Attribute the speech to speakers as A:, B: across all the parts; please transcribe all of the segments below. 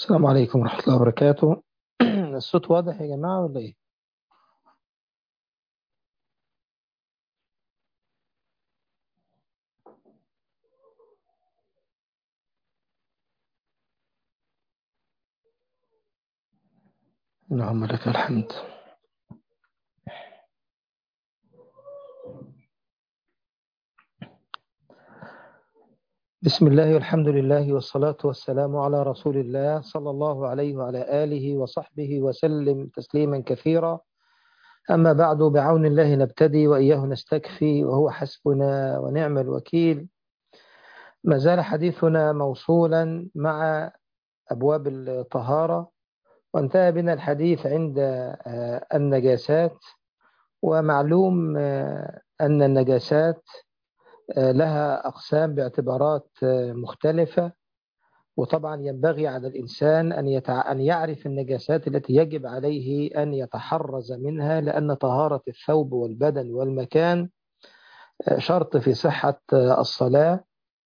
A: السلام عليكم ورحمة الله وبركاته الصوت واضح يا جماعة ولا إيه؟ اللهم لك الحمد بسم الله والحمد لله والصلاة والسلام على رسول الله صلى الله عليه وعلى آله وصحبه وسلم تسليما كثيرا أما بعد بعون الله نبتدي وإياه نستكفي وهو حسبنا ونعم الوكيل ما زال حديثنا موصولا مع أبواب الطهارة وانتهى بنا الحديث عند النجاسات ومعلوم أن النجاسات لها أقسام باعتبارات مختلفة وطبعا ينبغي على الإنسان أن, يتع... أن يعرف النجاسات التي يجب عليه أن يتحرز منها لأن طهارة الثوب والبدن والمكان شرط في صحة الصلاة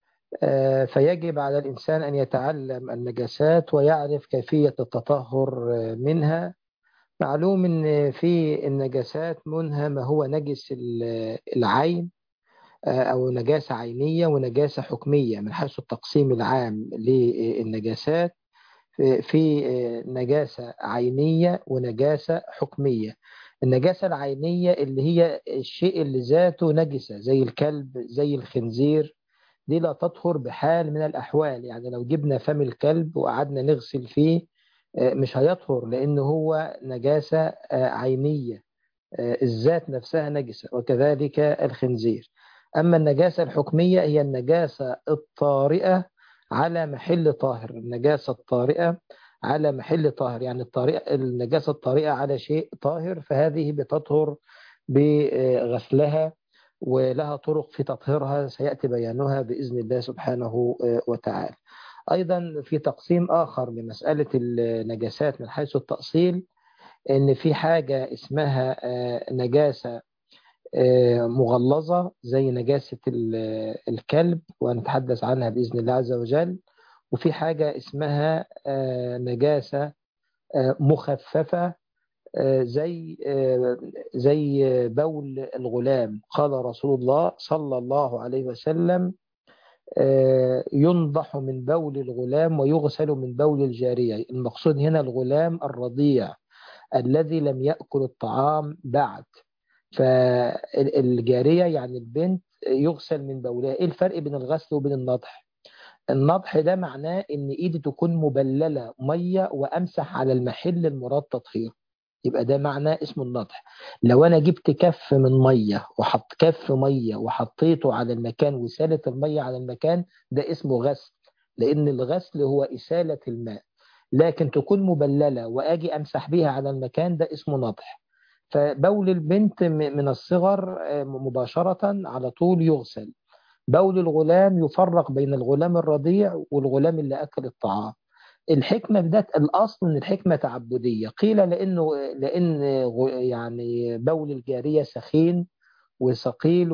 A: فيجب على الإنسان أن يتعلم النجاسات ويعرف كيفية التطهر منها معلوم أن في النجاسات منها ما هو نجس العين أو نجاسة عينية ونجاسة حكمية من حيث التقسيم العام للنجاسات في نجاسة عينية ونجاسة حكمية النجاسة العينية اللي هي الشيء اللي ذاته نجسة زي الكلب زي الخنزير دي لا تطهر بحال من الأحوال يعني لو جبنا فم الكلب وقعدنا نغسل فيه مش هيطهر لأنه هو نجاسة عينية الذات نفسها نجسة وكذلك الخنزير أما النجاسة الحكمية هي النجاسة الطارئة على محل طاهر النجاسة الطارئة على محل طاهر يعني الطارئة النجاسة الطارئة على شيء طاهر فهذه بتطهر بغسلها ولها طرق في تطهيرها سيأتي بيانها بإذن الله سبحانه وتعالى أيضا في تقسيم آخر لمسألة النجاسات من حيث التأصيل إن في حاجة اسمها نجاسة مغلظة زي نجاسة الكلب ونتحدث عنها بإذن الله عز وجل وفي حاجة اسمها نجاسة مخففة زي زي بول الغلام قال رسول الله صلى الله عليه وسلم ينضح من بول الغلام ويغسل من بول الجارية المقصود هنا الغلام الرضيع الذي لم يأكل الطعام بعد فالجارية يعني البنت يغسل من بولها ايه الفرق بين الغسل وبين النضح النضح ده معناه ان ايدي تكون مبللة مية وامسح على المحل المراد تطهيره يبقى ده معناه اسمه النضح لو انا جبت كف من مية وحط كف مية وحطيته على المكان وسالت المية على المكان ده اسمه غسل لان الغسل هو اسالة الماء لكن تكون مبللة واجي امسح بيها على المكان ده اسمه نضح فبول البنت من الصغر مباشرة على طول يغسل بول الغلام يفرق بين الغلام الرضيع والغلام اللي أكل الطعام الحكمة بدات الأصل إن الحكمة تعبدية قيل لأنه لأن يعني بول الجارية سخين وثقيل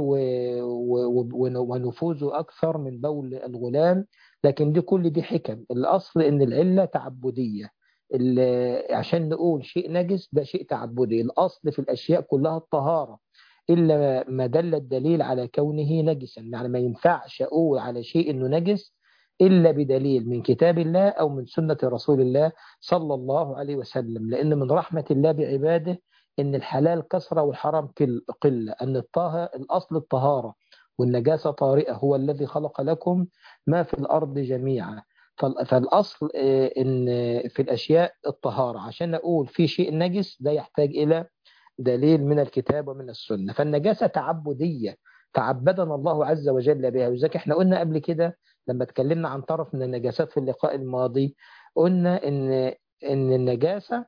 A: ونفوذه أكثر من بول الغلام لكن دي كل دي حكم الأصل إن العلة تعبدية عشان نقول شيء نجس ده شيء تعبدي الأصل في الأشياء كلها الطهارة إلا ما دل الدليل على كونه نجسا يعني ما ينفعش أقول على شيء إنه نجس إلا بدليل من كتاب الله أو من سنة رسول الله صلى الله عليه وسلم لأن من رحمة الله بعباده إن الحلال كثرة والحرام قلة أن الطه... الأصل الطهارة والنجاسة طارئة هو الذي خلق لكم ما في الأرض جميعا فالأصل إن في الأشياء الطهارة عشان نقول في شيء نجس ده يحتاج إلى دليل من الكتاب ومن السنة فالنجاسة تعبدية تعبدنا الله عز وجل بها وذلك احنا قلنا قبل كده لما اتكلمنا عن طرف من النجاسات في اللقاء الماضي قلنا إن إن النجاسة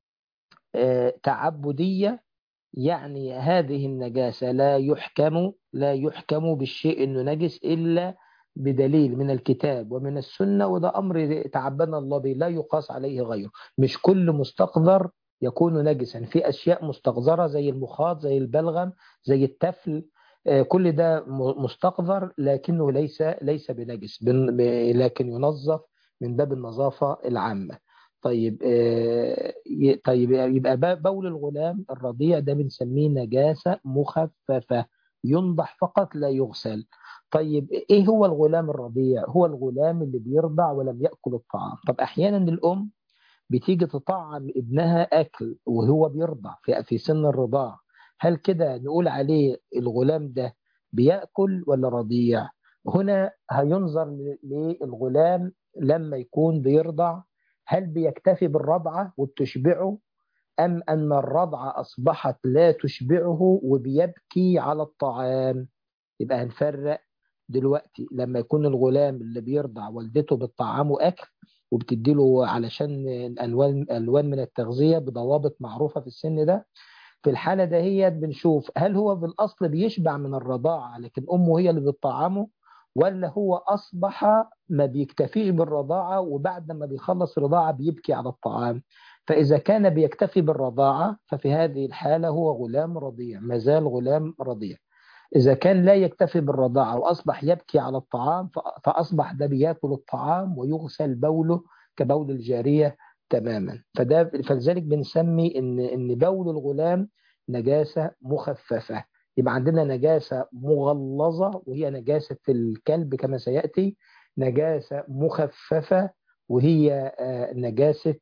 A: تعبدية يعني هذه النجاسة لا يحكم لا يحكم بالشيء إنه نجس إلا بدليل من الكتاب ومن السنة وده أمر تعبنا الله به لا يقاس عليه غيره مش كل مستقذر يكون نجسا في أشياء مستقذرة زي المخاط زي البلغم زي التفل كل ده مستقذر لكنه ليس ليس بنجس لكن ينظف من باب النظافة العامة طيب آه طيب يبقى بول الغلام الرضيع ده بنسميه نجاسة مخففة ينضح فقط لا يغسل طيب ايه هو الغلام الرضيع هو الغلام اللي بيرضع ولم يأكل الطعام طب احيانا الام بتيجي تطعم ابنها اكل وهو بيرضع في في سن الرضاعه هل كده نقول عليه الغلام ده بياكل ولا رضيع هنا هينظر للغلام لما يكون بيرضع هل بيكتفي بالرضعه وبتشبعه ام ان الرضعه اصبحت لا تشبعه وبيبكي على الطعام يبقى هنفرق دلوقتي لما يكون الغلام اللي بيرضع والدته بتطعمه اكل وبتديله علشان الوان الوان من التغذيه بضوابط معروفه في السن ده في الحاله دهيت بنشوف هل هو بالاصل بيشبع من الرضاعه لكن امه هي اللي بتطعمه ولا هو اصبح ما بيكتفيش بالرضاعه وبعد ما بيخلص رضاعه بيبكي على الطعام فاذا كان بيكتفي بالرضاعه ففي هذه الحاله هو غلام رضيع ما زال غلام رضيع إذا كان لا يكتفي بالرضاعة وأصبح يبكي على الطعام فأصبح ده بياكل الطعام ويغسل بوله كبول الجارية تماما فده فلذلك بنسمي إن إن بول الغلام نجاسة مخففة يبقى عندنا نجاسة مغلظة وهي نجاسة الكلب كما سيأتي نجاسة مخففة وهي نجاسة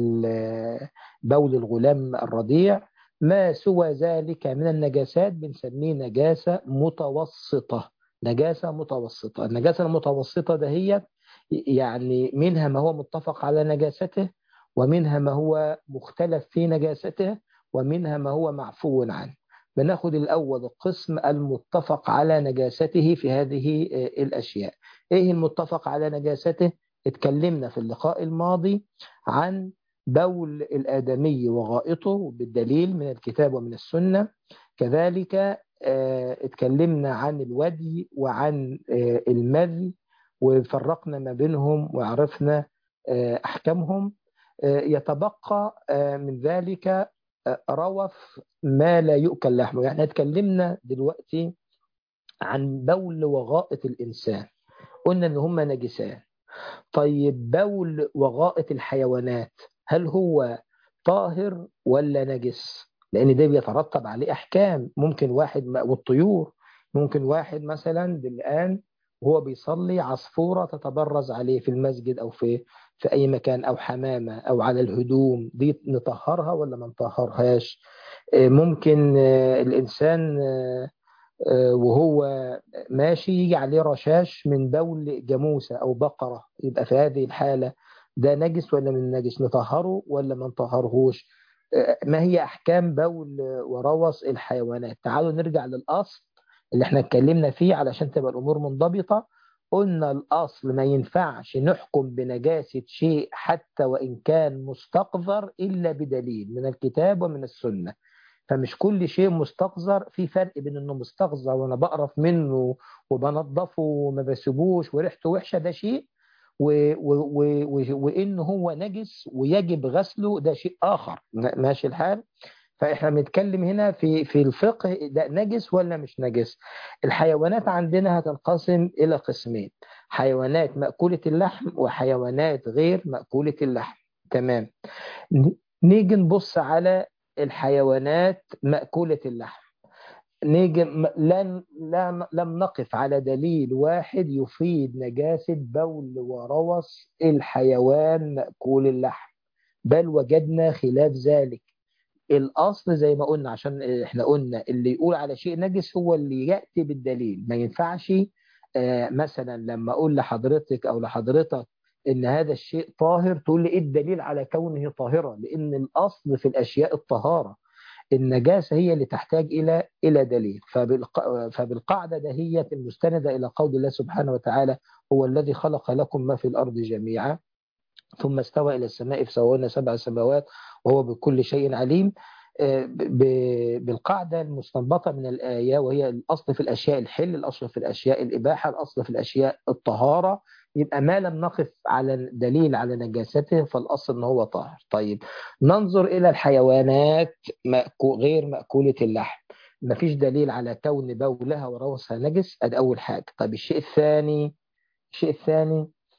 A: بول الغلام الرضيع ما سوى ذلك من النجاسات بنسميه نجاسة متوسطة نجاسة متوسطة النجاسة المتوسطة ده هي يعني منها ما هو متفق على نجاسته ومنها ما هو مختلف في نجاسته ومنها ما هو معفو عنه بناخد الأول القسم المتفق على نجاسته في هذه الأشياء إيه المتفق على نجاسته؟ اتكلمنا في اللقاء الماضي عن بول الآدمي وغائطه بالدليل من الكتاب ومن السنة كذلك اتكلمنا عن الودي وعن المذي وفرقنا ما بينهم وعرفنا أحكامهم يتبقى من ذلك روف ما لا يؤكل لحمه يعني اتكلمنا دلوقتي عن بول وغائط الإنسان قلنا إن هما نجسان طيب بول وغائط الحيوانات هل هو طاهر ولا نجس لان ده بيترتب عليه احكام ممكن واحد والطيور ممكن واحد مثلا الان وهو بيصلي عصفوره تتبرز عليه في المسجد او في في اي مكان او حمامه او على الهدوم دي نطهرها ولا ما نطهرهاش ممكن الانسان وهو ماشي يجي عليه رشاش من بول جاموسه او بقره يبقى في هذه الحاله ده نجس ولا من نجس نطهره ولا ما نطهرهوش ما هي احكام بول وروث الحيوانات تعالوا نرجع للاصل اللي احنا اتكلمنا فيه علشان تبقى الامور منضبطه قلنا الاصل ما ينفعش نحكم بنجاسه شيء حتى وان كان مستقذر الا بدليل من الكتاب ومن السنه فمش كل شيء مستقذر في فرق بين انه مستقذر وانا بقرف منه وبنضفه وما بسيبوش وريحته وحشه ده شيء و و و وإن هو نجس ويجب غسله ده شيء آخر ماشي الحال فإحنا بنتكلم هنا في في الفقه ده نجس ولا مش نجس الحيوانات عندنا هتنقسم إلى قسمين حيوانات مأكولة اللحم وحيوانات غير مأكولة اللحم تمام نيجي نبص على الحيوانات مأكولة اللحم نيجي لن لم نقف على دليل واحد يفيد نجاسة بول وروث الحيوان مأكول اللحم بل وجدنا خلاف ذلك الأصل زي ما قلنا عشان احنا قلنا اللي يقول على شيء نجس هو اللي يأتي بالدليل ما ينفعش آه مثلا لما أقول لحضرتك أو لحضرتك إن هذا الشيء طاهر تقول لي إيه الدليل على كونه طاهرا لأن الأصل في الأشياء الطهارة النجاسة هي اللي تحتاج إلى إلى دليل فبالقاعدة دهية المستندة إلى قول الله سبحانه وتعالى هو الذي خلق لكم ما في الأرض جميعا ثم استوى إلى السماء فسواهن سبع سماوات وهو بكل شيء عليم بالقاعدة المستنبطة من الآية وهي الأصل في الأشياء الحل الأصل في الأشياء الإباحة الأصل في الأشياء الطهارة يبقى ما لم نقف على دليل على نجاسته فالأصل أنه هو طاهر طيب ننظر إلى الحيوانات مأكو غير مأكولة اللحم مفيش دليل على كون بولها وروثها نجس ادي أول حاجة طيب الشيء الثاني الشيء الثاني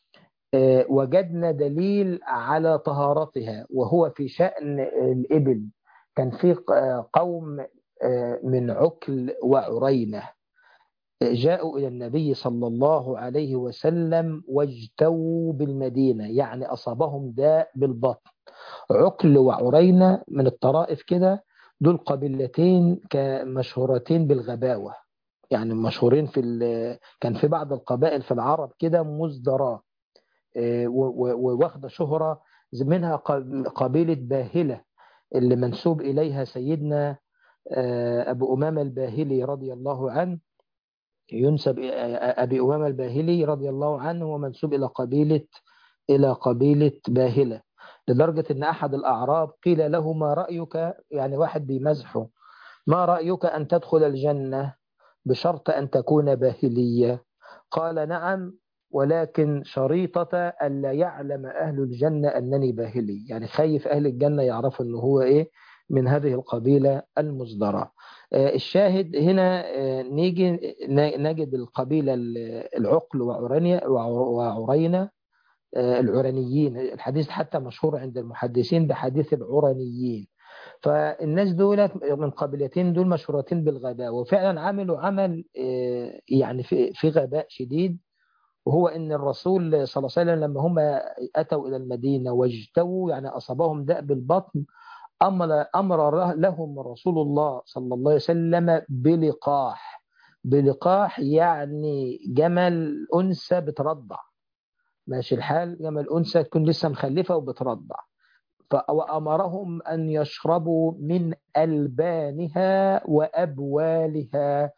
A: وجدنا دليل على طهارتها وهو في شأن الإبل كان في قوم من عكل وعرينة جاءوا إلى النبي صلى الله عليه وسلم واجتووا بالمدينة يعني أصابهم داء بالبطن عكل وعرينة من الطرائف كده دول قبيلتين مشهورتين بالغباوة يعني مشهورين في كان في بعض القبائل في العرب كده مزدرات وواخده شهرة منها قبيلة باهلة اللي منسوب إليها سيدنا أبو أمامة الباهلي رضي الله عنه ينسب أبي أمامة الباهلي رضي الله عنه ومنسوب إلى قبيلة إلى قبيلة باهلة لدرجة أن أحد الأعراب قيل له ما رأيك يعني واحد بيمزحه ما رأيك أن تدخل الجنة بشرط أن تكون باهلية قال نعم ولكن شريطة ألا يعلم أهل الجنة أنني باهلي يعني خايف أهل الجنة يعرفوا أنه هو إيه من هذه القبيلة المصدرة الشاهد هنا نيجي نجد القبيلة العقل وعرينة وعرينة العرنيين الحديث حتى مشهور عند المحدثين بحديث العرنيين فالناس دول من قبيلتين دول مشهورتين بالغباء وفعلا عملوا عمل يعني في غباء شديد وهو ان الرسول صلى الله عليه وسلم لما هم اتوا الى المدينه واجتووا يعني اصابهم داء بالبطن امر امر لهم رسول الله صلى الله عليه وسلم بلقاح بلقاح يعني جمل انثى بترضع ماشي الحال جمل انثى تكون لسه مخلفه وبترضع وامرهم ان يشربوا من البانها وابوالها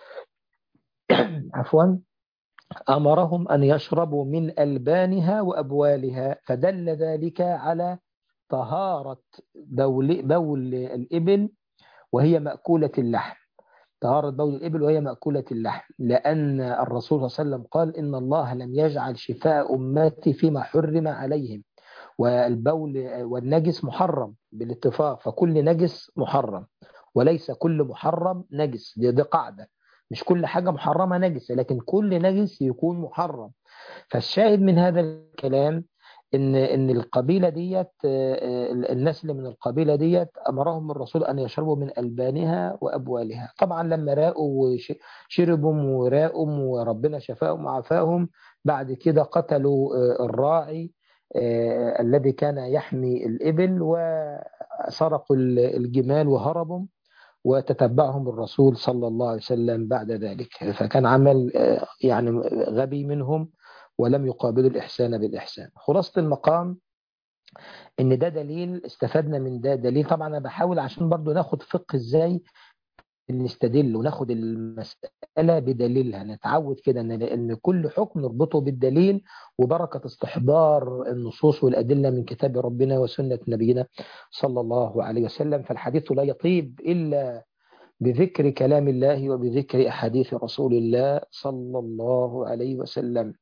A: عفوا أمرهم أن يشربوا من ألبانها وأبوالها فدل ذلك على طهارة بول, بول الإبل وهي مأكولة اللحم طهارة بول الإبل وهي مأكولة اللحم لأن الرسول صلى الله عليه وسلم قال إن الله لم يجعل شفاء أمتي فيما حرم عليهم والبول والنجس محرم بالاتفاق فكل نجس محرم وليس كل محرم نجس دي, دي قاعدة مش كل حاجة محرمة نجسة لكن كل نجس يكون محرم فالشاهد من هذا الكلام ان ان القبيله ديت الناس اللي من القبيله ديت امرهم الرسول ان يشربوا من البانها وابوالها طبعا لما راقوا وشربوا وراقوا وربنا شفاهم وعافاهم بعد كده قتلوا الراعي الذي كان يحمي الابل وسرقوا الجمال وهربوا وتتبعهم الرسول صلى الله عليه وسلم بعد ذلك فكان عمل يعني غبي منهم ولم يقابلوا الإحسان بالإحسان خلاصة المقام إن ده دليل استفدنا من ده دليل طبعا أنا بحاول عشان برضو ناخد فقه إزاي نستدل وناخد المسألة بدليلها نتعود كده إن, إن كل حكم نربطه بالدليل وبركة استحضار النصوص والأدلة من كتاب ربنا وسنة نبينا صلى الله عليه وسلم فالحديث لا يطيب إلا بذكر كلام الله وبذكر أحاديث رسول الله صلى الله عليه وسلم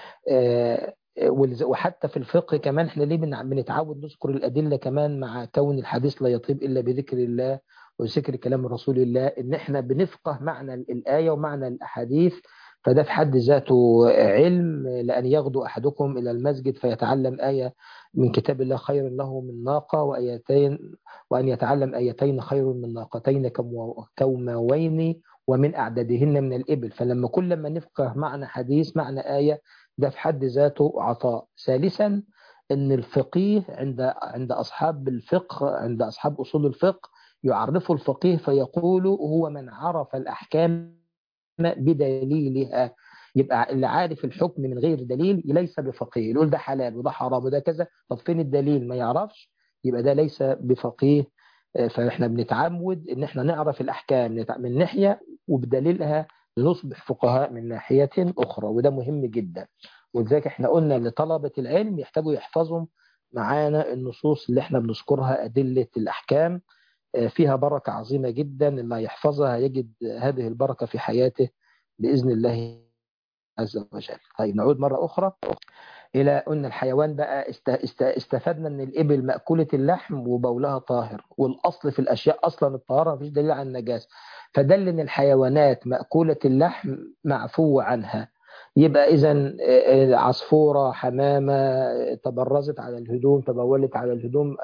A: وحتى في الفقه كمان احنا ليه بنتعود نذكر الأدلة كمان مع كون الحديث لا يطيب إلا بذكر الله وذكر كلام رسول الله ان احنا بنفقه معنى الآية ومعنى الأحاديث فده في حد ذاته علم لأن يغدو أحدكم إلى المسجد فيتعلم آية من كتاب الله خير له من ناقة وآيتين وأن يتعلم آيتين خير من ناقتين كوماوين ومن أعدادهن من الإبل فلما كل ما نفقه معنى حديث معنى آية ده في حد ذاته عطاء ثالثا أن الفقيه عند عند أصحاب الفقه عند أصحاب أصول الفقه يعرف الفقيه فيقول هو من عرف الأحكام بدليلها يبقى اللي عارف الحكم من غير دليل ليس بفقيه يقول ده حلال وده حرام وده كذا طب فين الدليل ما يعرفش يبقى ده ليس بفقيه فاحنا بنتعود ان احنا نعرف الاحكام من ناحيه وبدليلها نصبح فقهاء من ناحيه اخرى وده مهم جدا ولذلك احنا قلنا لطلبه العلم يحتاجوا يحفظوا معانا النصوص اللي احنا بنذكرها ادله الاحكام فيها بركة عظيمة جدا اللي يحفظها يجد هذه البركة في حياته بإذن الله عز وجل طيب نعود مرة أخرى إلى أن الحيوان بقى استفدنا أن الإبل مأكولة اللحم وبولها طاهر والأصل في الأشياء أصلا الطهارة مفيش دليل على النجاسة فدل أن الحيوانات مأكولة اللحم معفو عنها يبقى إذا عصفورة حمامة تبرزت على الهدوم تبولت على الهدوم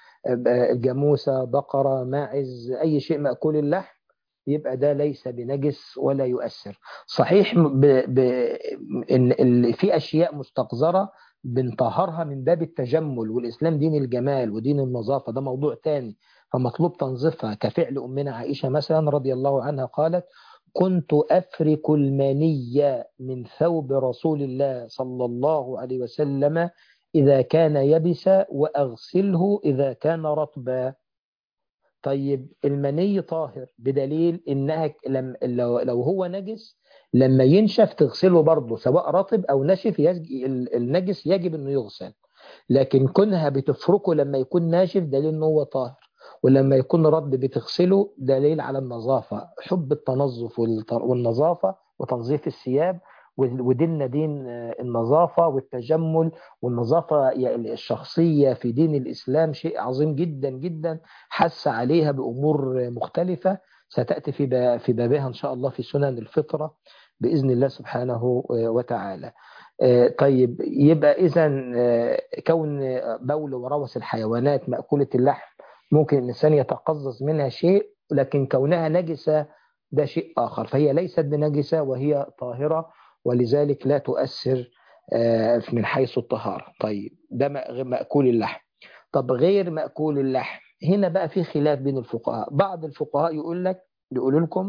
A: جاموسة بقرة ماعز أي شيء مأكول اللحم يبقى ده ليس بنجس ولا يؤثر صحيح ب... ب... إن في أشياء مستقذرة بنطهرها من باب التجمل والإسلام دين الجمال ودين النظافة ده موضوع تاني فمطلوب تنظيفها كفعل أمنا عائشة مثلا رضي الله عنها قالت كنت أفرك المني من ثوب رسول الله صلى الله عليه وسلم إذا كان يبسا وأغسله إذا كان رطبا طيب المني طاهر بدليل إنها لم لو, لو هو نجس لما ينشف تغسله برضه سواء رطب أو نشف النجس يجب أنه يغسل لكن كونها بتفركه لما يكون ناشف دليل أنه هو طاهر ولما يكون رد بتغسله دليل على النظافة حب التنظف والنظافة وتنظيف الثياب وديننا دين النظافة والتجمل والنظافة الشخصية في دين الإسلام شيء عظيم جدا جدا حس عليها بأمور مختلفة ستأتي في في بابها إن شاء الله في سنن الفطرة بإذن الله سبحانه وتعالى طيب يبقى إذا كون بول وروث الحيوانات مأكولة اللحم ممكن الإنسان يتقزز منها شيء لكن كونها نجسة ده شيء آخر فهي ليست بنجسة وهي طاهرة ولذلك لا تؤثر من حيث الطهارة طيب ده مأكول اللحم طب غير مأكول اللحم هنا بقى في خلاف بين الفقهاء بعض الفقهاء يقول لك يقول لكم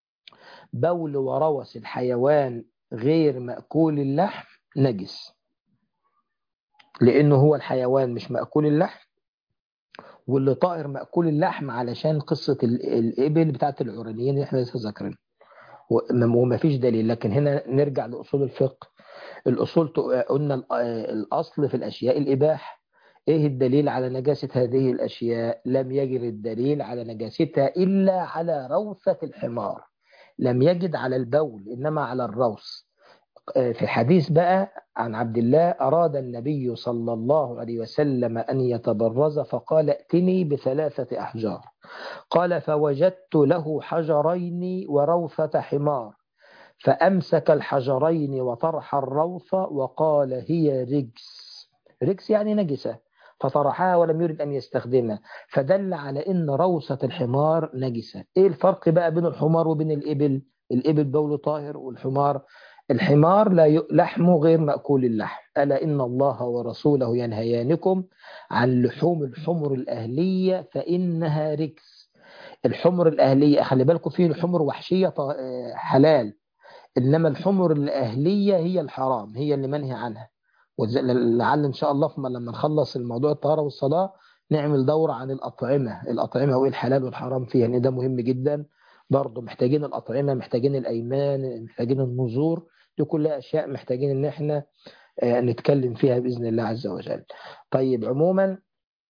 A: بول وروث الحيوان غير مأكول اللحم نجس لأنه هو الحيوان مش مأكول اللحم واللي طائر مأكول اللحم علشان قصة الإبل بتاعت العرانيين اللي احنا لسه ذاكرينها وما فيش دليل لكن هنا نرجع لأصول الفقه الأصول قلنا الأصل في الأشياء الإباح إيه الدليل على نجاسة هذه الأشياء لم يجد الدليل على نجاستها إلا على روثة الحمار لم يجد على البول إنما على الروث في الحديث بقى عن عبد الله أراد النبي صلى الله عليه وسلم أن يتبرز فقال ائتني بثلاثة أحجار قال فوجدت له حجرين وروثة حمار فأمسك الحجرين وطرح الروث وقال هي رجس رجس يعني نجسة فطرحها ولم يرد أن يستخدمها فدل على أن روثة الحمار نجسة إيه الفرق بقى بين الحمار وبين الإبل الإبل بول طاهر والحمار الحمار لا لحمه غير مأكول اللحم ألا إن الله ورسوله ينهيانكم عن لحوم الحمر الأهلية فإنها ركس الحمر الأهلية خلي بالكم فيه الحمر وحشية حلال إنما الحمر الأهلية هي الحرام هي اللي منهي عنها ولعل إن شاء الله لما نخلص الموضوع الطهارة والصلاة نعمل دورة عن الأطعمة الأطعمة وإيه الحلال والحرام فيها يعني ده مهم جدا برضه محتاجين الأطعمة محتاجين الأيمان محتاجين النذور دي كلها أشياء محتاجين إن إحنا نتكلم فيها بإذن الله عز وجل طيب عموما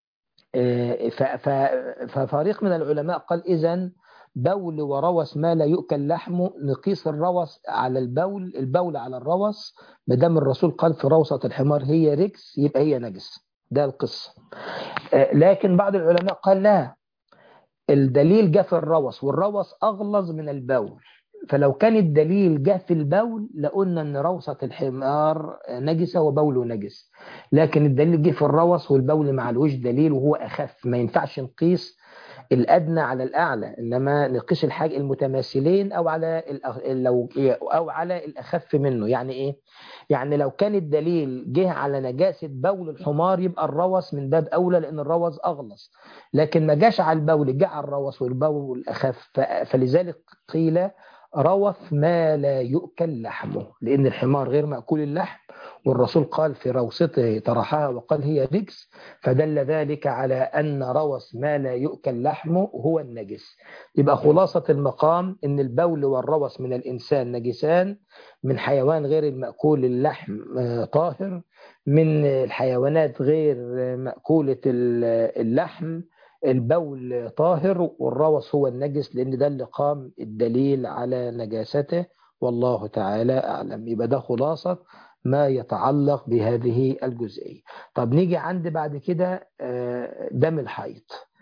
A: ففريق من العلماء قال إذا بول وروث ما لا يؤكل لحمه نقيس الروث على البول البول على الروث ما دام الرسول قال في روثة الحمار هي ركس يبقى هي نجس ده القصة لكن بعض العلماء قال لا الدليل جاء في الروث والروث أغلظ من البول فلو كان الدليل جاء في البول لقلنا ان روثة الحمار نجسة وبوله نجس لكن الدليل جه في الروث والبول معلوش دليل وهو أخف ما ينفعش نقيس الأدنى على الأعلى إنما نقيس الحاجة المتماثلين أو على لو أو على الأخف منه يعني إيه؟ يعني لو كان الدليل جه على نجاسة بول الحمار يبقى الروث من باب أولى لأن الروث أغلظ لكن ما جاش على البول جاء على الروث والبول أخف فلذلك قيل روث ما لا يؤكل لحمه لأن الحمار غير مأكول اللحم والرسول قال في روثته طرحها وقال هي رجس فدل ذلك على أن روث ما لا يؤكل لحمه هو النجس يبقى خلاصة المقام أن البول والروث من الإنسان نجسان من حيوان غير المأكول اللحم طاهر من الحيوانات غير مأكولة اللحم البول طاهر والروث هو النجس لأن ده اللي قام الدليل على نجاسته والله تعالى أعلم يبقى ده خلاصة ما يتعلق بهذه الجزئية طب نيجي عند بعد كده دم الحيض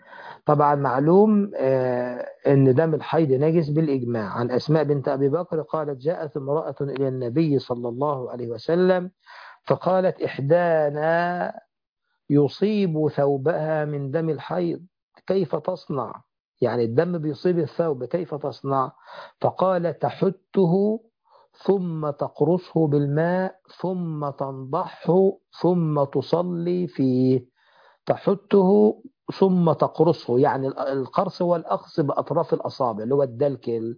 A: طبعا معلوم أن دم الحيض نجس بالإجماع عن أسماء بنت أبي بكر قالت جاءت امرأة إلى النبي صلى الله عليه وسلم فقالت إحدانا يصيب ثوبها من دم الحيض كيف تصنع يعني الدم بيصيب الثوب كيف تصنع فقال تحته ثم تقرصه بالماء ثم تنضحه ثم تصلي فيه تحته ثم تقرصه يعني القرص هو الأخص بأطراف الأصابع اللي هو الدلك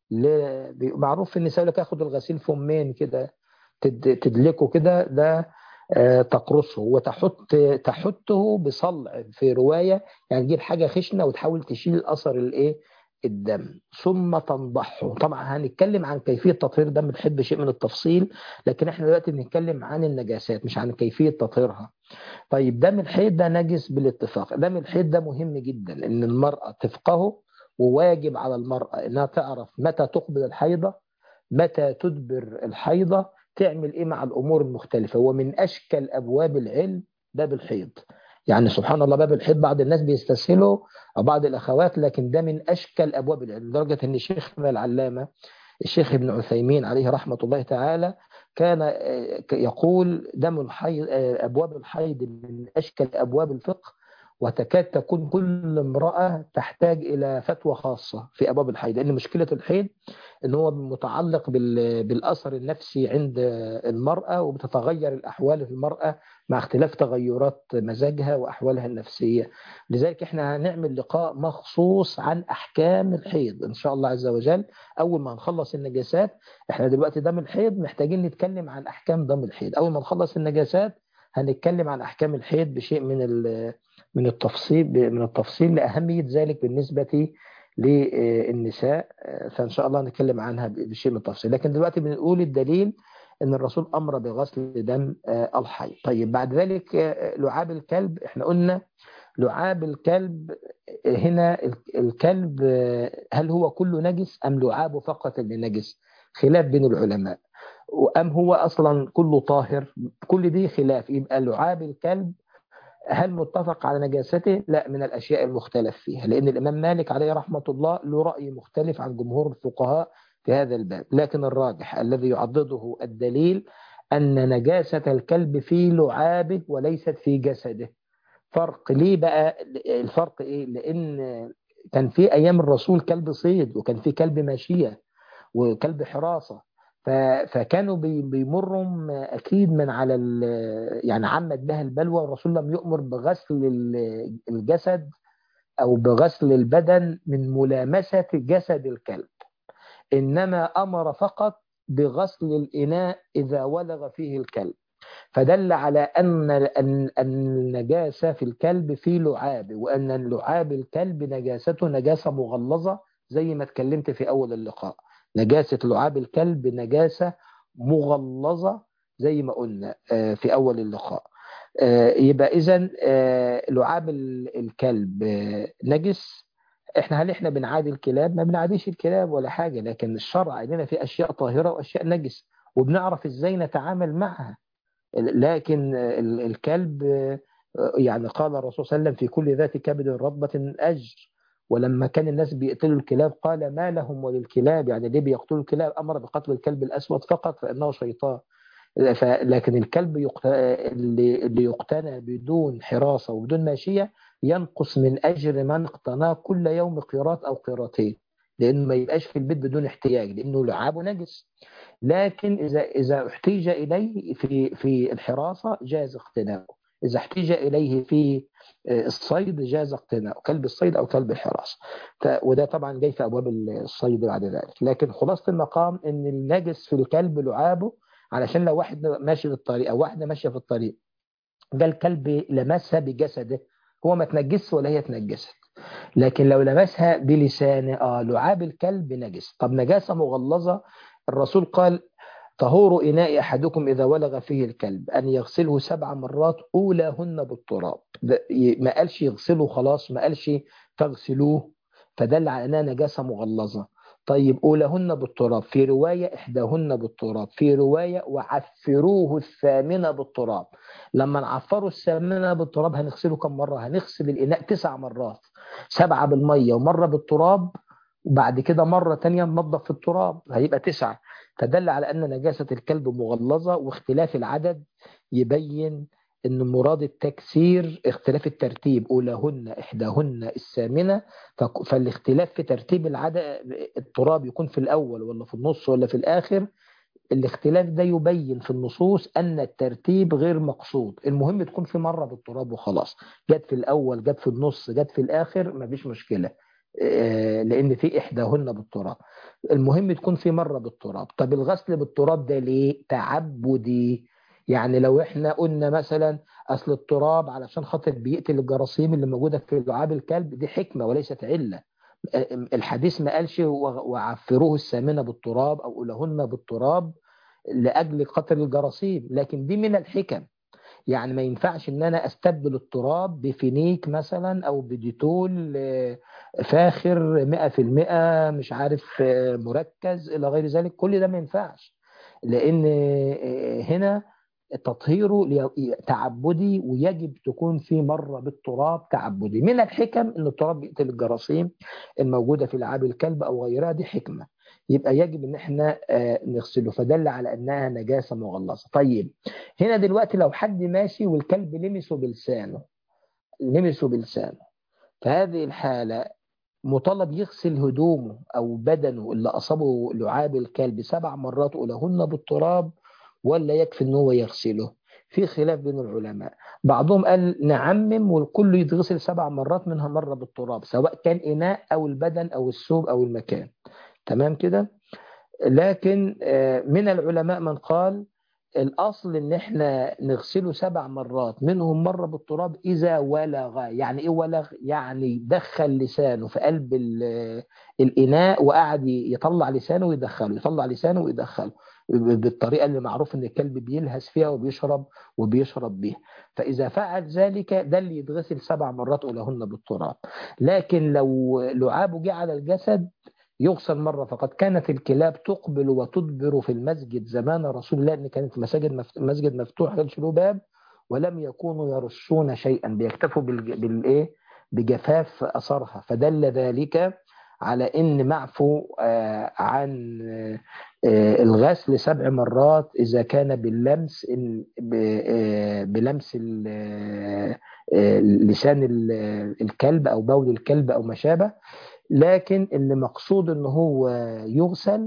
A: معروف في النساء لك ياخد الغسيل فمين كده تدلكه كده ده تقرصه وتحط تحته بصلع في رواية يعني تجيب حاجة خشنة وتحاول تشيل أثر الإيه الدم ثم تنضحه طبعا هنتكلم عن كيفية تطهير الدم بنحب شيء من التفصيل لكن احنا دلوقتي بنتكلم عن النجاسات مش عن كيفية تطهيرها طيب دم الحيض ده نجس بالاتفاق دم الحيض ده مهم جدا ان المرأة تفقهه وواجب على المرأة انها تعرف متى تقبل الحيضة متى تدبر الحيضة تعمل ايه مع الامور المختلفة ومن اشكل ابواب العلم باب الحيض يعني سبحان الله باب الحيض بعض الناس بيستسهلوا او بعض الاخوات لكن ده من اشكل ابواب العلم لدرجه ان شيخنا العلامه الشيخ ابن عثيمين عليه رحمه الله تعالى كان يقول دم الحيض ابواب الحيض من اشكل ابواب الفقه وتكاد تكون كل امرأة تحتاج إلى فتوى خاصة في أبواب الحيض لأن مشكلة الحيض أن هو متعلق بالأثر النفسي عند المرأة وبتتغير الأحوال في المرأة مع اختلاف تغيرات مزاجها وأحوالها النفسية لذلك احنا هنعمل لقاء مخصوص عن أحكام الحيض إن شاء الله عز وجل أول ما نخلص النجاسات احنا دلوقتي دم الحيض محتاجين نتكلم عن أحكام دم الحيض أول ما نخلص النجاسات هنتكلم عن أحكام الحيض بشيء من من التفصيل من التفصيل لأهمية ذلك بالنسبة للنساء فإن شاء الله نتكلم عنها بشيء من التفصيل لكن دلوقتي بنقول الدليل أن الرسول أمر بغسل دم الحي طيب بعد ذلك لعاب الكلب احنا قلنا لعاب الكلب هنا الكلب هل هو كله نجس أم لعابه فقط اللي نجس خلاف بين العلماء أم هو أصلا كله طاهر كل دي خلاف يبقى لعاب الكلب هل متفق على نجاسته؟ لا من الأشياء المختلف فيها لأن الإمام مالك عليه رحمة الله له رأي مختلف عن جمهور الفقهاء في هذا الباب لكن الراجح الذي يعضده الدليل أن نجاسة الكلب في لعابه وليست في جسده فرق ليه بقى الفرق إيه؟ لأن كان في أيام الرسول كلب صيد وكان في كلب ماشية وكلب حراسة فكانوا بيمروا اكيد من على يعني عمت بها البلوى الرسول لم يؤمر بغسل الجسد او بغسل البدن من ملامسه جسد الكلب انما امر فقط بغسل الاناء اذا ولغ فيه الكلب فدل على ان النجاسه في الكلب في لعاب وان لعاب الكلب نجاسته نجاسه مغلظه زي ما اتكلمت في اول اللقاء نجاسة لعاب الكلب نجاسة مغلظة زي ما قلنا في أول اللقاء يبقى إذا لعاب الكلب نجس احنا هل احنا بنعادي الكلاب ما بنعاديش الكلاب ولا حاجة لكن الشرع عندنا في أشياء طاهرة وأشياء نجس وبنعرف ازاي نتعامل معها لكن الكلب يعني قال الرسول صلى الله عليه وسلم في كل ذات كبد رطبة أجر ولما كان الناس بيقتلوا الكلاب قال ما لهم وللكلاب يعني ليه بيقتلوا الكلاب أمر بقتل الكلب الأسود فقط فإنه شيطان لكن الكلب اللي يقتنى بدون حراسة وبدون ماشية ينقص من أجر من اقتناه كل يوم قيراط أو قيراطين لأنه ما يبقاش في البيت بدون احتياج لأنه لعابه نجس لكن إذا إذا احتيج إليه في في الحراسة جاز اقتناؤه إذا احتيج إليه في الصيد جاز اقتناء كلب الصيد أو كلب الحراسة وده طبعا جاي في أبواب الصيد بعد ذلك لكن خلاصة المقام أن النجس في الكلب لعابه علشان لو واحد ماشي في الطريق أو واحدة ماشية في الطريق ده الكلب لمسها بجسده هو ما تنجس ولا هي تنجست لكن لو لمسها بلسانه آه لعاب الكلب نجس طب نجاسة مغلظة الرسول قال طهور إناء أحدكم إذا ولغ فيه الكلب أن يغسله سبع مرات أولاهن بالتراب ما قالش يغسله خلاص ما قالش تغسلوه فدل على أنها نجاسة مغلظة طيب أولهن بالتراب في رواية إحداهن بالتراب في رواية وعفروه الثامنة بالتراب لما نعفره الثامنة بالتراب هنغسله كم مرة هنغسل الإناء تسع مرات سبعة بالمية ومرة بالتراب وبعد كده مرة تانية ننظف في التراب هيبقى تسعة فدل على أن نجاسة الكلب مغلظة واختلاف العدد يبين ان مراد التكسير اختلاف الترتيب اولاهن احداهن الثامنه فالاختلاف في ترتيب العدد التراب يكون في الاول ولا في النص ولا في الاخر الاختلاف ده يبين في النصوص ان الترتيب غير مقصود المهم تكون في مره بالتراب وخلاص جت في الاول جت في النص جت في الاخر مفيش مشكله لان في احداهن بالتراب المهم تكون في مره بالتراب طب الغسل بالتراب ده ليه تعبدي يعني لو احنا قلنا مثلا اصل التراب علشان خاطر بيقتل الجراثيم اللي موجوده في لعاب الكلب دي حكمه وليست عله الحديث ما قالش وعفروه السامنه بالتراب او لهن بالتراب لاجل قتل الجراثيم لكن دي من الحكم يعني ما ينفعش ان انا استبدل التراب بفينيك مثلا او بديتول فاخر 100% مش عارف مركز الى غير ذلك كل ده ما ينفعش لان هنا تطهيره تعبدي ويجب تكون في مرة بالتراب تعبدي من الحكم ان التراب بيقتل الجراثيم الموجودة في لعاب الكلب او غيرها دي حكمة يبقى يجب ان احنا نغسله فدل على انها نجاسة مغلظة طيب هنا دلوقتي لو حد ماشي والكلب لمسه بلسانه لمسه بلسانه فهذه الحالة مطالب يغسل هدومه او بدنه اللي اصابه لعاب الكلب سبع مرات ولهن بالتراب ولا يكفي ان هو يغسله في خلاف بين العلماء بعضهم قال نعمم والكل يتغسل سبع مرات منها مرة بالتراب سواء كان إناء أو البدن أو الثوب أو المكان تمام كده لكن من العلماء من قال الأصل إن إحنا نغسله سبع مرات منهم مرة بالتراب إذا ولغ يعني إيه ولغ؟ يعني دخل لسانه في قلب الإناء وقعد يطلع لسانه ويدخله يطلع لسانه ويدخله بالطريقة اللي معروف ان الكلب بيلهس فيها وبيشرب وبيشرب بيها فإذا فعل ذلك ده اللي يتغسل سبع مرات أولهن بالتراب لكن لو لعابه جه على الجسد يغسل مرة فقط كانت الكلاب تقبل وتدبر في المسجد زمان رسول الله ان كانت مساجد مفت... مسجد مفتوح كانش له باب ولم يكونوا يرشون شيئا بيكتفوا بال... بالايه بجفاف اثرها فدل ذلك على ان معفو عن الغسل سبع مرات اذا كان باللمس بلمس لسان الكلب او بول الكلب او ما شابه لكن اللي مقصود ان هو يغسل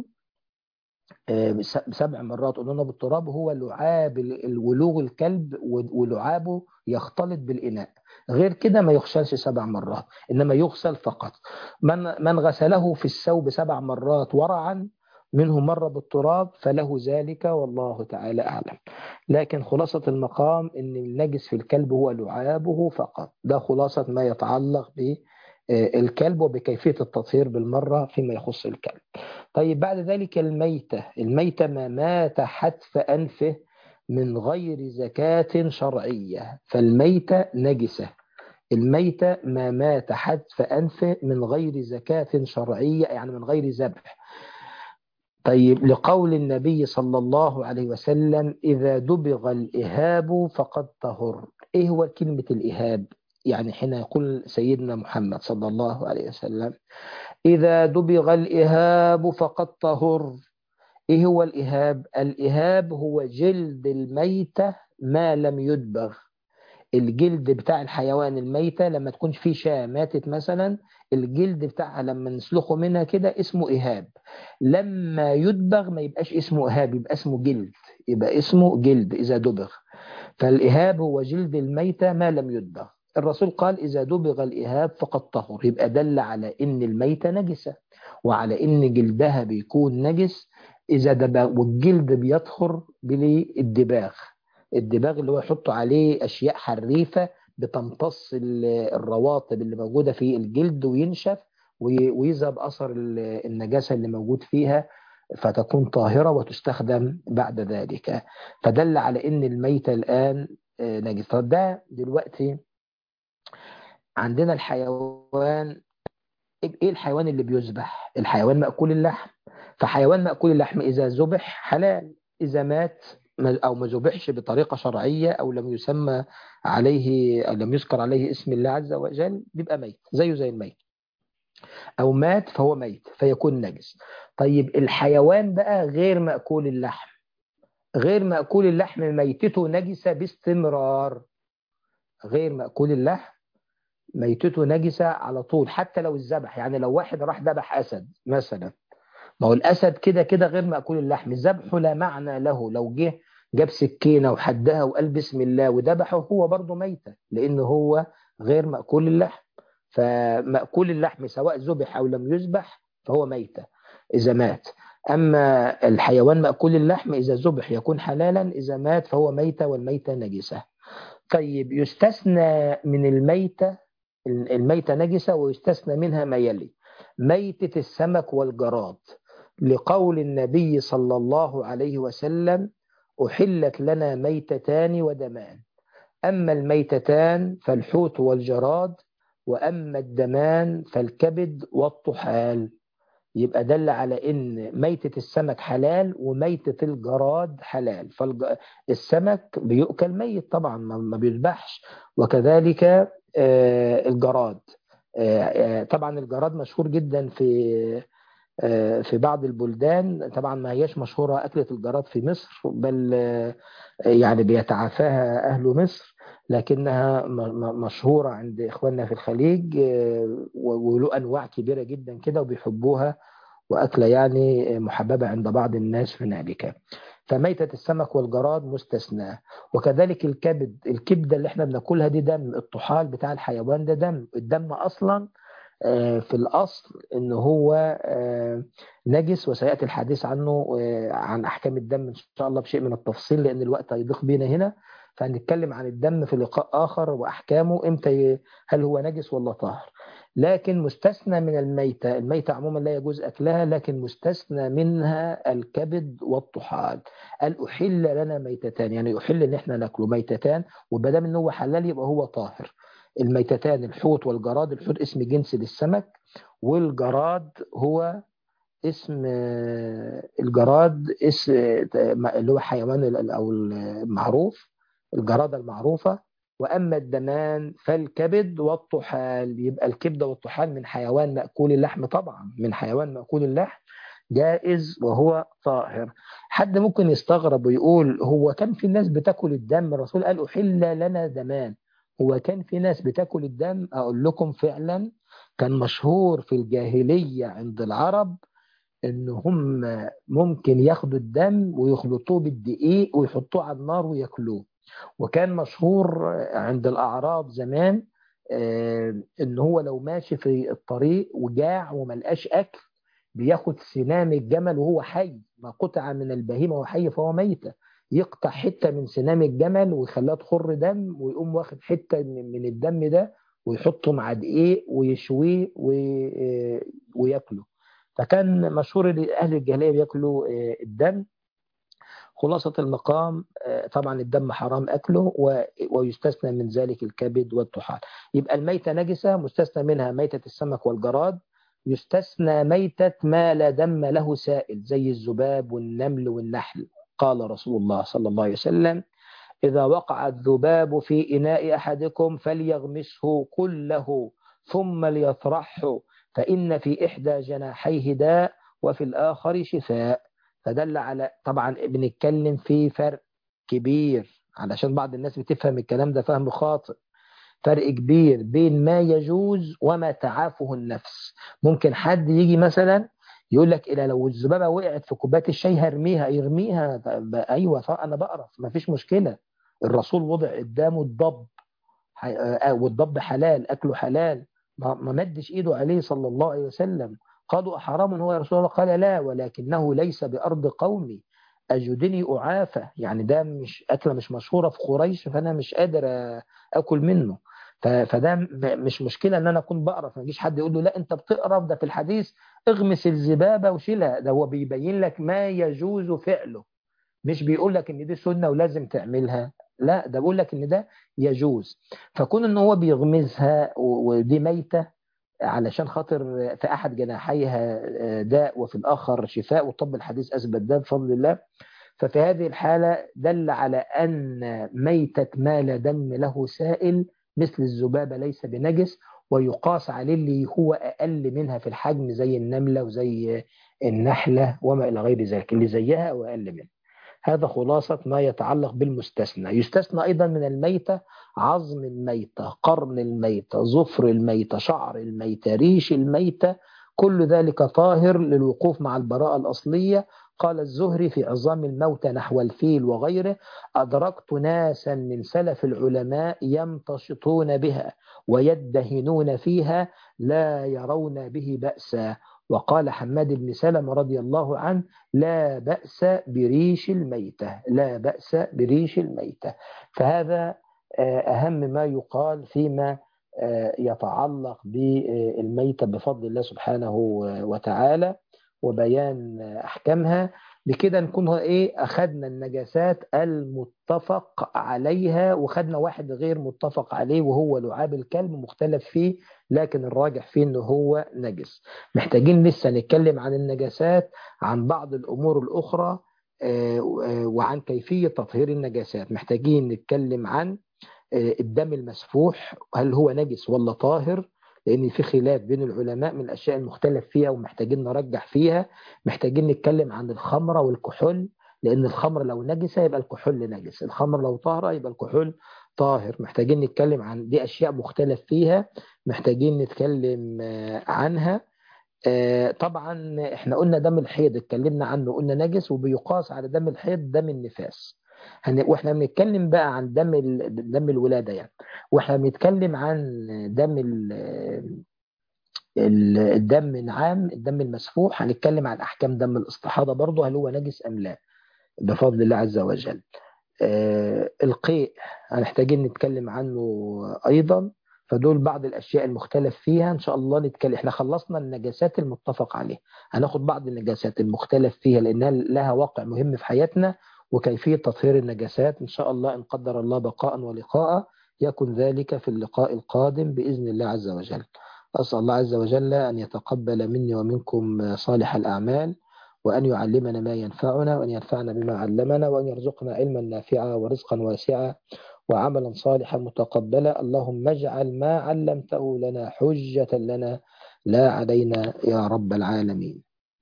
A: بسبع مرات قلنا بالتراب هو لعاب الولوغ الكلب ولعابه يختلط بالإناء غير كده ما يغسلش سبع مرات إنما يغسل فقط من, من غسله في الثوب سبع مرات ورعا منه مرة بالتراب فله ذلك والله تعالى أعلم لكن خلاصة المقام أن النجس في الكلب هو لعابه فقط ده خلاصة ما يتعلق به الكلب وبكيفية التطهير بالمرة فيما يخص الكلب طيب بعد ذلك الميتة الميتة ما مات حتف أنفه من غير زكاة شرعية فالميتة نجسة الميتة ما مات حتف أنفه من غير زكاة شرعية يعني من غير ذبح طيب لقول النبي صلى الله عليه وسلم إذا دبغ الإهاب فقد طهر إيه هو كلمة الإهاب يعني حين يقول سيدنا محمد صلى الله عليه وسلم إذا دبغ الإهاب فقد طهر إيه هو الإهاب؟ الإهاب هو جلد الميتة ما لم يدبغ الجلد بتاع الحيوان الميتة لما تكون في شاة ماتت مثلا الجلد بتاعها لما نسلخه منها كده اسمه إهاب لما يدبغ ما يبقاش اسمه إهاب يبقى اسمه جلد يبقى اسمه جلد إذا دبغ فالإهاب هو جلد الميتة ما لم يدبغ الرسول قال إذا دبغ الإهاب فقد طهر يبقى دل على إن الميتة نجسة وعلى إن جلدها بيكون نجس إذا دبغ والجلد بيطهر بالدباغ الدباغ اللي هو يحطوا عليه أشياء حريفة بتمتص الرواتب اللي موجودة في الجلد وينشف ويذهب أثر النجاسة اللي موجود فيها فتكون طاهرة وتستخدم بعد ذلك فدل على إن الميتة الآن نجس فده دلوقتي عندنا الحيوان ايه الحيوان اللي بيذبح الحيوان مأكول اللحم فحيوان مأكول اللحم إذا ذبح حلال إذا مات أو ما ذبحش بطريقة شرعية أو لم يسمى عليه أو لم يذكر عليه اسم الله عز وجل بيبقى ميت زيه زي الميت أو مات فهو ميت فيكون نجس طيب الحيوان بقى غير مأكول اللحم غير مأكول اللحم ميتته نجسة باستمرار غير مأكول اللحم ميتته نجسة على طول حتى لو الذبح يعني لو واحد راح ذبح أسد مثلا ما هو الأسد كده كده غير مأكول اللحم ذبحه لا معنى له لو جه جاب سكينة وحدها وقال بسم الله وذبحه هو برضه ميتة لأن هو غير مأكول اللحم فمأكول اللحم سواء ذبح أو لم يذبح فهو ميتة إذا مات أما الحيوان مأكول اللحم إذا ذبح يكون حلالا إذا مات فهو ميتة والميتة نجسة طيب يستثنى من الميتة الميتة نجسة ويستثنى منها ما يلي ميتة السمك والجراد لقول النبي صلى الله عليه وسلم أحلت لنا ميتتان ودمان أما الميتتان فالحوت والجراد وأما الدمان فالكبد والطحال يبقى دل على ان ميتة السمك حلال وميتة الجراد حلال فالسمك بيؤكل ميت طبعا ما بيذبحش وكذلك الجراد طبعا الجراد مشهور جدا في في بعض البلدان طبعا ما هياش مشهورة أكلة الجراد في مصر بل يعني بيتعافاها أهل مصر لكنها مشهورة عند إخواننا في الخليج وله أنواع كبيرة جدا كده وبيحبوها وأكلة يعني محببة عند بعض الناس هنالك فميتة السمك والجراد مستثنى وكذلك الكبد الكبدة اللي احنا بناكلها دي دم الطحال بتاع الحيوان ده دم الدم أصلا في الأصل إن هو نجس وسيأتي الحديث عنه عن أحكام الدم إن شاء الله بشيء من التفصيل لأن الوقت هيضيق بينا هنا فهنتكلم عن الدم في لقاء آخر وأحكامه إمتى هل هو نجس ولا طاهر لكن مستثنى من الميتة الميتة عموما لا يجوز أكلها لكن مستثنى منها الكبد والطحال قال أحل لنا ميتتان يعني أحل إن إحنا ناكله ميتتان وبدام إن هو حلال يبقى هو طاهر الميتتان الحوت والجراد الحوت اسم جنس للسمك والجراد هو اسم الجراد اسم اللي هو حيوان او المعروف الجرادة المعروفة وأما الدمان فالكبد والطحال يبقى الكبدة والطحال من حيوان مأكول اللحم طبعا من حيوان مأكول اللحم جائز وهو طاهر حد ممكن يستغرب ويقول هو كان في ناس بتاكل الدم الرسول قال أحل لنا دمان هو كان في ناس بتاكل الدم أقول لكم فعلا كان مشهور في الجاهلية عند العرب ان هم ممكن ياخدوا الدم ويخلطوه بالدقيق ويحطوه على النار وياكلوه وكان مشهور عند الاعراب زمان ان هو لو ماشي في الطريق وجاع وملقاش اكل بياخد سنام الجمل وهو حي ما قطع من البهيمه وهو حي فهو ميته يقطع حته من سنام الجمل ويخليها تخر دم ويقوم واخد حته من الدم ده ويحطه مع دقيق ويشويه وياكله فكان مشهور اهل الجاهليه بياكلوا الدم خلاصة المقام طبعا الدم حرام أكله ويستثنى من ذلك الكبد والطحال يبقى الميتة نجسة مستثنى منها ميتة السمك والجراد يستثنى ميتة ما لا دم له سائل زي الذباب والنمل والنحل قال رسول الله صلى الله عليه وسلم إذا وقع الذباب في إناء أحدكم فليغمسه كله ثم ليطرحه فإن في إحدى جناحيه داء وفي الآخر شفاء فدل على طبعا بنتكلم في فرق كبير علشان بعض الناس بتفهم الكلام ده فهم خاطئ فرق كبير بين ما يجوز وما تعافه النفس ممكن حد يجي مثلا يقول لك إلا لو الذبابة وقعت في كوبايه الشاي هرميها يرميها أيوة أنا بقرف ما فيش مشكلة الرسول وضع قدامه الضب والضب حلال أكله حلال ما مدش إيده عليه صلى الله عليه وسلم قالوا أحرام هو يا رسول الله قال لا ولكنه ليس بأرض قومي أجدني أعافى يعني ده مش أكلة مش مشهورة في قريش فأنا مش قادر أكل منه فده مش مشكلة ان انا اكون بقرف ما يجيش حد يقول له لا انت بتقرف ده في الحديث اغمس الذبابة وشيلها ده هو بيبين لك ما يجوز فعله مش بيقول لك ان دي سنة ولازم تعملها لا ده بيقول لك ان ده يجوز فكون ان هو بيغمزها ودي ميتة علشان خاطر في أحد جناحيها داء وفي الآخر شفاء وطب الحديث أثبت ده بفضل الله ففي هذه الحالة دل على أن ميتة ما لا دم له سائل مثل الذبابة ليس بنجس ويقاس عليه اللي هو أقل منها في الحجم زي النملة وزي النحلة وما إلى غير ذلك اللي زيها أو أقل منها هذا خلاصة ما يتعلق بالمستثنى يستثنى أيضا من الميتة عظم الميتة قرن الميتة ظفر الميتة شعر الميتة ريش الميتة كل ذلك طاهر للوقوف مع البراءة الأصلية قال الزهري في عظام الموتى نحو الفيل وغيره أدركت ناسا من سلف العلماء يمتشطون بها ويدهنون فيها لا يرون به بأسا وقال حماد بن سلمة رضي الله عنه لا بأس بريش الميتة لا بأس بريش الميتة فهذا أهم ما يقال فيما يتعلق بالميتة بفضل الله سبحانه وتعالى وبيان أحكامها بكده نكون ايه اخذنا النجاسات المتفق عليها وخدنا واحد غير متفق عليه وهو لعاب الكلب مختلف فيه لكن الراجح فيه انه هو نجس محتاجين لسه نتكلم عن النجاسات عن بعض الامور الاخرى وعن كيفية تطهير النجاسات محتاجين نتكلم عن الدم المسفوح هل هو نجس ولا طاهر لان في خلاف بين العلماء من الاشياء المختلف فيها ومحتاجين نرجح فيها محتاجين نتكلم عن الخمره والكحول لان الخمر لو نجسه يبقى الكحول نجس الخمر لو طاهره يبقى الكحول طاهر محتاجين نتكلم عن دي اشياء مختلف فيها محتاجين نتكلم عنها طبعا احنا قلنا دم الحيض اتكلمنا عنه قلنا نجس وبيقاس على دم الحيض دم النفاس واحنا بنتكلم بقى عن دم دم الولاده يعني واحنا بنتكلم عن دم الدم عام الدم المسفوح هنتكلم عن احكام دم الاستحاضه برضه هل هو نجس ام لا بفضل الله عز وجل القيء هنحتاجين نتكلم عنه ايضا فدول بعض الاشياء المختلف فيها ان شاء الله نتكلم احنا خلصنا النجاسات المتفق عليها هناخد بعض النجاسات المختلف فيها لانها لها واقع مهم في حياتنا وكيفية تطهير النجاسات إن شاء الله إن قدر الله بقاء ولقاء يكن ذلك في اللقاء القادم بإذن الله عز وجل أسأل الله عز وجل أن يتقبل مني ومنكم صالح الأعمال وأن يعلمنا ما ينفعنا وأن ينفعنا بما علمنا وأن يرزقنا علما نافعا ورزقا واسعا وعملا صالحا متقبلا اللهم اجعل ما علمته لنا حجة لنا لا علينا يا رب العالمين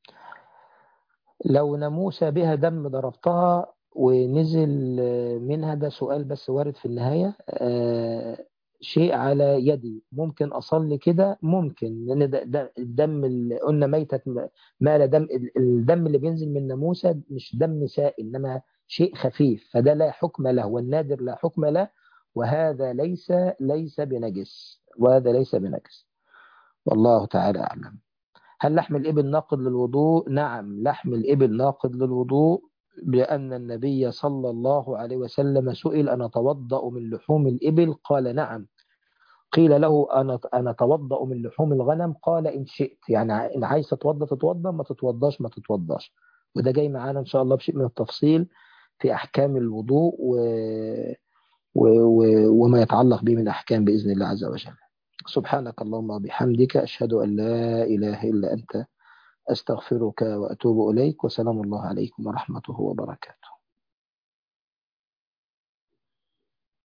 A: لو ناموسة بها دم ضربتها ونزل منها ده سؤال بس وارد في النهاية آه شيء على يدي ممكن أصلي كده ممكن لأن ده, ده الدم اللي قلنا ميتة ما لا دم الدم اللي بينزل من ناموسة مش دم سائل إنما شيء خفيف فده لا حكم له والنادر لا حكم له وهذا ليس ليس بنجس وهذا ليس بنجس والله تعالى أعلم هل لحم الإبل ناقض للوضوء؟ نعم لحم الإبل ناقض للوضوء بأن النبي صلى الله عليه وسلم سئل أنا أتوضأ من لحوم الإبل؟ قال نعم قيل له أنا أنا أتوضأ من لحوم الغنم؟ قال إن شئت يعني إن عايز تتوضأ تتوضأ ما تتوضاش ما تتوضاش وده جاي معانا إن شاء الله بشيء من التفصيل في أحكام الوضوء و... و... و... وما يتعلق به من أحكام بإذن الله عز وجل سبحانك اللهم وبحمدك أشهد أن لا إله إلا أنت أستغفرك وأتوب إليك وسلام الله عليكم ورحمته وبركاته